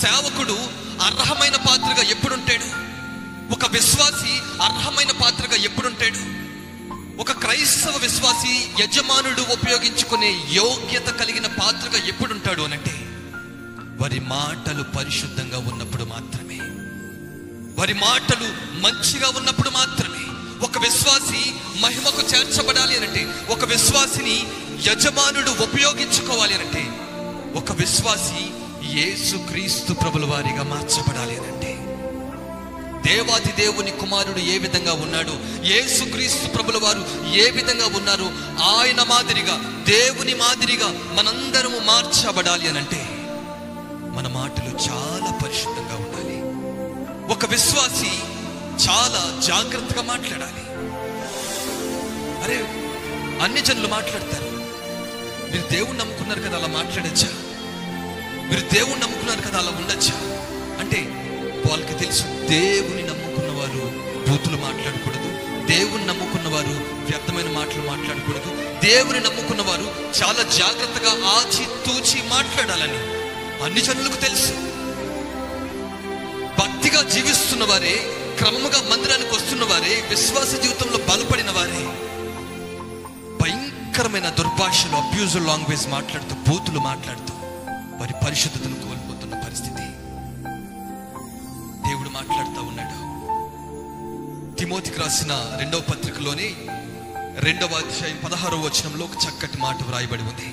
సేవకుడు అర్హమైన పాత్రగా ఎప్పుడుంటాడు ఒక విశ్వాసి అర్హమైన పాత్రగా ఎప్పుడుంటాడు ఒక క్రైస్తవ విశ్వాసి యజమానుడు ఉపయోగించుకునే యోగ్యత కలిగిన పాత్రగా ఎప్పుడుంటాడు అనంటే వారి మాటలు పరిశుద్ధంగా ఉన్నప్పుడు మాత్రమే వారి మాటలు మంచిగా ఉన్నప్పుడు మాత్రమే ఒక విశ్వాసి మహిమకు చేర్చబడాలి అనంటే ఒక విశ్వాసిని యజమానుడు ఉపయోగించుకోవాలి అనంటే ఒక విశ్వాసి యేసు క్రీస్తు ప్రభుల వారిగా మార్చబడాలి అనంటే దేవాది దేవుని కుమారుడు ఏ విధంగా ఉన్నాడు యేసు క్రీస్తు ప్రభుల వారు ఏ విధంగా ఉన్నారు ఆయన మాదిరిగా దేవుని మాదిరిగా మనందరము మార్చబడాలి అనంటే మన మాటలు చాలా పరిశుద్ధంగా ఉండాలి ఒక విశ్వాసి చాలా జాగ్రత్తగా మాట్లాడాలి అరే అన్ని జనులు మాట్లాడతారు మీరు దేవుణ్ణి నమ్ముకున్నారు కదా అలా మాట్లాడచ్చా మీరు దేవుణ్ణి నమ్ముకున్నారు కదా అలా ఉండొచ్చా అంటే వాళ్ళకి తెలుసు దేవుని నమ్ముకున్న వారు బూతులు మాట్లాడకూడదు దేవుని నమ్ముకున్న వారు వ్యర్థమైన మాటలు మాట్లాడకూడదు దేవుని నమ్ముకున్న వారు చాలా జాగ్రత్తగా ఆచి తూచి మాట్లాడాలని అన్ని జనులకు తెలుసు భక్తిగా జీవిస్తున్న వారే క్రమముగా మందిరానికి వస్తున్న వారే విశ్వాస జీవితంలో బలపడిన వారే భయంకరమైన దుర్భాషలు అబ్యూజుల్ లాంగ్వేజ్ మాట్లాడుతూ బూతులు మాట్లాడుతూ వారి పరిశుద్ధతను కోల్పోతున్న పరిస్థితి దేవుడు మాట్లాడుతూ ఉన్నాడు తిమోతికి రాసిన రెండవ పత్రికలోని రెండవ అధ్యాయం పదహారవ వచనంలో ఒక చక్కటి మాట వ్రాయబడి ఉంది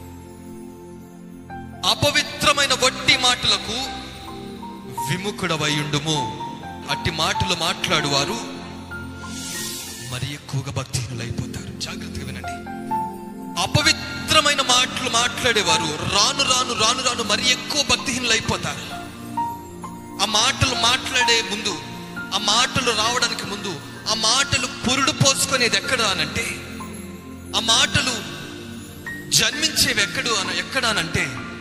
అపవిత్రమైన వట్టి మాటలకు విముఖుడవయుండుము అట్టి మాటలు మాట్లాడువారు మరి ఎక్కువగా భక్తిహీనులైపోతారు జాగ్రత్తగా వినండి అపవిత్రమైన మాటలు మాట్లాడేవారు రాను రాను రాను రాను మరి ఎక్కువ భక్తిహీనులైపోతారు ఆ మాటలు మాట్లాడే ముందు ఆ మాటలు రావడానికి ముందు ఆ మాటలు పురుడు పోసుకునేది ఎక్కడ అనంటే ఆ మాటలు జన్మించేవి ఎక్కడు అన ఎక్కడ అనంటే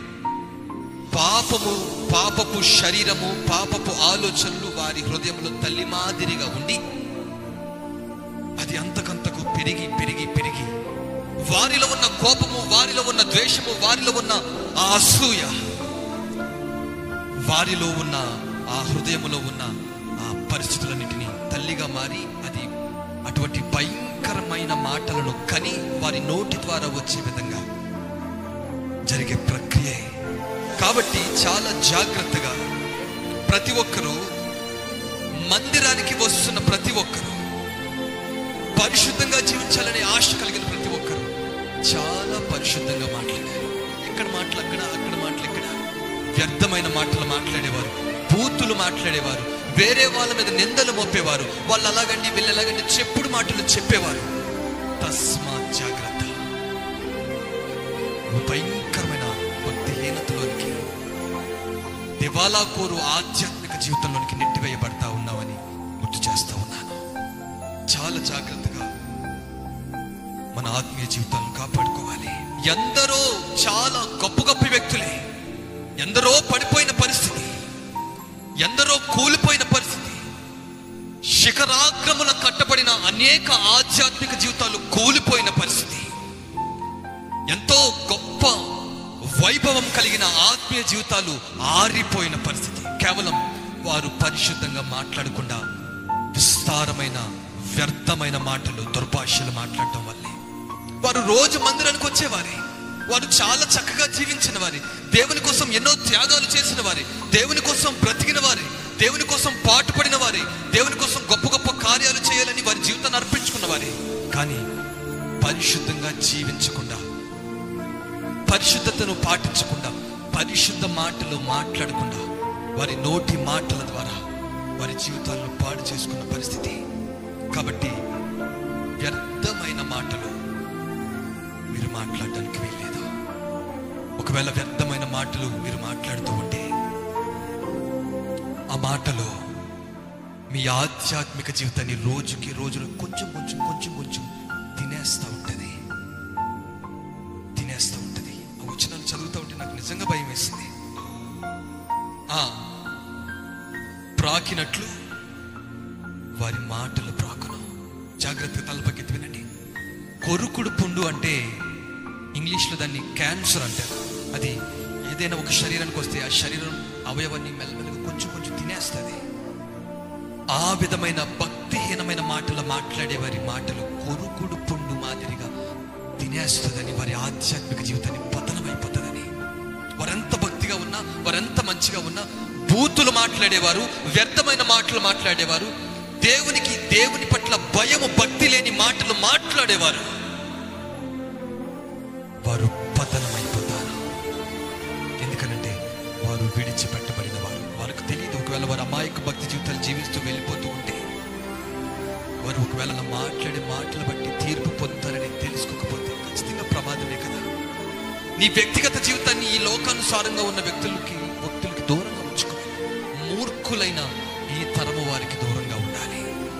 పాపము పాపపు శరీరము పాపపు ఆలోచనలు వారి హృదయంలో తల్లి మాదిరిగా ఉండి అది అంతకంతకు పెరిగి పెరిగి పెరిగి వారిలో ఉన్న కోపము వారిలో ఉన్న ద్వేషము వారిలో ఉన్న ఆ అసూయ వారిలో ఉన్న ఆ హృదయములో ఉన్న ఆ పరిస్థితులన్నింటినీ తల్లిగా మారి అది అటువంటి భయంకరమైన మాటలను కని వారి నోటి ద్వారా వచ్చే విధంగా జరిగే ప్రక్రియ కాబట్టి చాలా జాగ్రత్తగా ప్రతి ఒక్కరూ మందిరానికి వస్తున్న ప్రతి ఒక్కరూ పరిశుద్ధంగా జీవించాలనే ఆశ కలిగిన ప్రతి ఒక్కరూ చాలా పరిశుద్ధంగా మాట్లాడారు ఇక్కడ మాటలు అక్కడ అక్కడ మాటలు ఇక్కడ వ్యర్థమైన మాటలు మాట్లాడేవారు బూతులు మాట్లాడేవారు వేరే వాళ్ళ మీద నిందలు మోపేవారు వాళ్ళు అలాగండి వీళ్ళు ఎలాగండి చెప్పుడు మాటలు చెప్పేవారు తస్మా జాగ్రత్త నువ్వు భయంకరమైన భక్తిహీనతలోనికి దివాలా కోరు ఆధ్యాత్మిక జీవితంలోనికి నెట్టివేయబడతా ఉన్నావని గుర్తు చేస్తా ఉన్నాను చాలా జాగ్రత్తగా మన ఆత్మీయ జీవితాలను కాపాడుకోవాలి ఎందరో చాలా గొప్ప గొప్ప వ్యక్తులే ఎందరో పడిపోయిన పరిస్థితి ఎందరో కూలిపోయిన పరిస్థితి శిఖరాగ్రమున కట్టబడిన అనేక ఆధ్యాత్మిక జీవితాలు కూలిపోయిన పరిస్థితి ఎంతో గొప్ప వైభవం కలిగిన ఆత్మీయ జీవితాలు ఆరిపోయిన పరిస్థితి కేవలం వారు పరిశుద్ధంగా మాట్లాడకుండా విస్తారమైన వ్యర్థమైన మాటలు దుర్భాషలు మాట్లాడటం వల్లే వారు రోజు మందిరానికి వచ్చేవారే వారు చాలా చక్కగా జీవించిన వారి దేవుని కోసం ఎన్నో త్యాగాలు చేసిన వారి దేవుని కోసం బ్రతికిన వారి దేవుని కోసం పాటుపడిన వారి దేవుని కోసం గొప్ప గొప్ప కార్యాలు చేయాలని వారి జీవితాన్ని అర్పించుకున్న వారి కానీ పరిశుద్ధంగా జీవించకుండా పరిశుద్ధతను పాటించకుండా పరిశుద్ధ మాటలు మాట్లాడకుండా వారి నోటి మాటల ద్వారా వారి జీవితాలను పాడు చేసుకున్న పరిస్థితి కాబట్టి వ్యర్థమైన మాటలు మీరు మాట్లాడడానికి వీల్లేదు ఒకవేళ వ్యర్థమైన మాటలు మీరు మాట్లాడుతూ ఉంటే ఆ మాటలు మీ ఆధ్యాత్మిక జీవితాన్ని రోజుకి రోజులు కొంచెం కొంచెం కొంచెం కొంచెం తినేస్తూ ఉంటుంది తినేస్తూ ఉంటుంది ఆ వచనాలు చదువుతూ ఉంటే నాకు నిజంగా భయం వేసింది ఆ ప్రాకినట్లు వారి మాటలు ప్రాకును జాగ్రత్తగా తలపకెత్తి వినండి కొరుకుడు పుండు అంటే ఇంగ్లీష్లో దాన్ని క్యాన్సర్ అంటారు అది ఏదైనా ఒక శరీరానికి వస్తే ఆ శరీరం అవయవాన్ని మెల్లమెల్లగా కొంచెం కొంచెం తినేస్తుంది ఆ విధమైన భక్తిహీనమైన మాటలు మాట్లాడే వారి మాటలు కొరుకుడు పుండు మాదిరిగా తినేస్తుందని వారి ఆధ్యాత్మిక జీవితాన్ని పతనమైపోతుందని వారెంత భక్తిగా ఉన్నా వారెంత మంచిగా ఉన్నా బూతులు మాట్లాడేవారు వ్యర్థమైన మాటలు మాట్లాడేవారు దేవునికి దేవుని పట్ల భయము భక్తి లేని మాటలు మాట్లాడేవారు వారు పతనమైపోతారు ఎందుకనంటే వారు విడిచిపెట్టబడిన వారు వారికి తెలియదు ఒకవేళ వారు అమాయక భక్తి జీవితాలు జీవిస్తూ వెళ్ళిపోతూ ఉంటే వారు ఒకవేళ అలా మాట్లాడే మాటలు బట్టి తీర్పు పొందుతారని తెలుసుకోకపోతే ఖచ్చితంగా ప్రమాదమే కదా నీ వ్యక్తిగత జీవితాన్ని ఈ లోకానుసారంగా ఉన్న వ్యక్తులకి భక్తులకి దూరంగా ఉంచుకోవాలి మూర్ఖులైన ఈ తరము వారికి దూరంగా ఉండాలి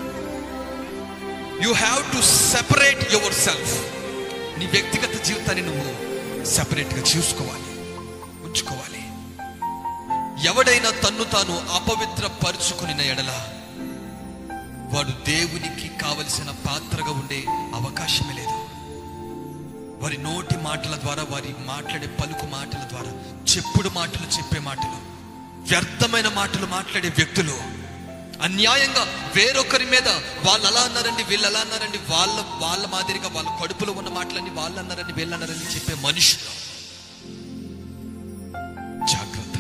you have to separate yourself నీ వ్యక్తిగత జీవితాన్ని నువ్వు సెపరేట్గా చూసుకోవాలి ఉంచుకోవాలి ఎవడైనా తన్ను తాను అపవిత్ర పరుచుకుని ఎడల వాడు దేవునికి కావలసిన పాత్రగా ఉండే అవకాశమే లేదు వారి నోటి మాటల ద్వారా వారి మాట్లాడే పలుకు మాటల ద్వారా చెప్పుడు మాటలు చెప్పే మాటలు వ్యర్థమైన మాటలు మాట్లాడే వ్యక్తులు అన్యాయంగా వేరొకరి మీద వాళ్ళు అలా అన్నారండి వీళ్ళు అలా అన్నారండి వాళ్ళ వాళ్ళ మాదిరిగా వాళ్ళ కడుపులో ఉన్న మాటలన్నీ వాళ్ళు అన్నారండి వీళ్ళు అన్నారని చెప్పే మనుషులు జాగ్రత్త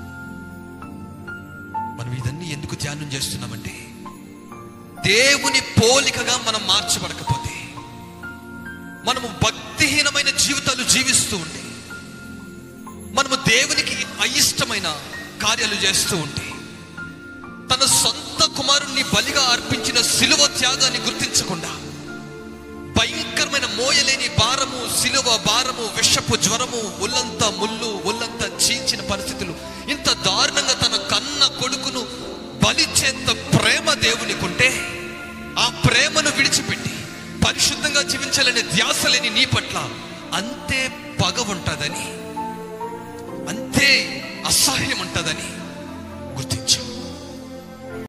మనం ఇదన్నీ ఎందుకు ధ్యానం చేస్తున్నామంటే దేవుని పోలికగా మనం మార్చబడకపోతే మనము భక్తిహీనమైన జీవితాలు జీవిస్తూ ఉంటే మనము దేవునికి అయిష్టమైన కార్యాలు చేస్తూ ఉంటే తన సొంత కుమారుణ్ణి బలిగా అర్పించిన సిలువ త్యాగాన్ని గుర్తించకుండా భయంకరమైన మోయలేని భారము సిలువ భారము విషపు జ్వరము ఒళ్ళంతా ముళ్ళు ఒళ్ళంతా చీల్చిన పరిస్థితులు ఇంత దారుణంగా తన కన్న కొడుకును బలిచేంత ప్రేమ దేవునికుంటే ఆ ప్రేమను విడిచిపెట్టి పరిశుద్ధంగా జీవించాలనే ధ్యాస లేని నీ పట్ల అంతే పగ ఉంటుందని అంతే అసహ్యం ఉంటుందని గుర్తించు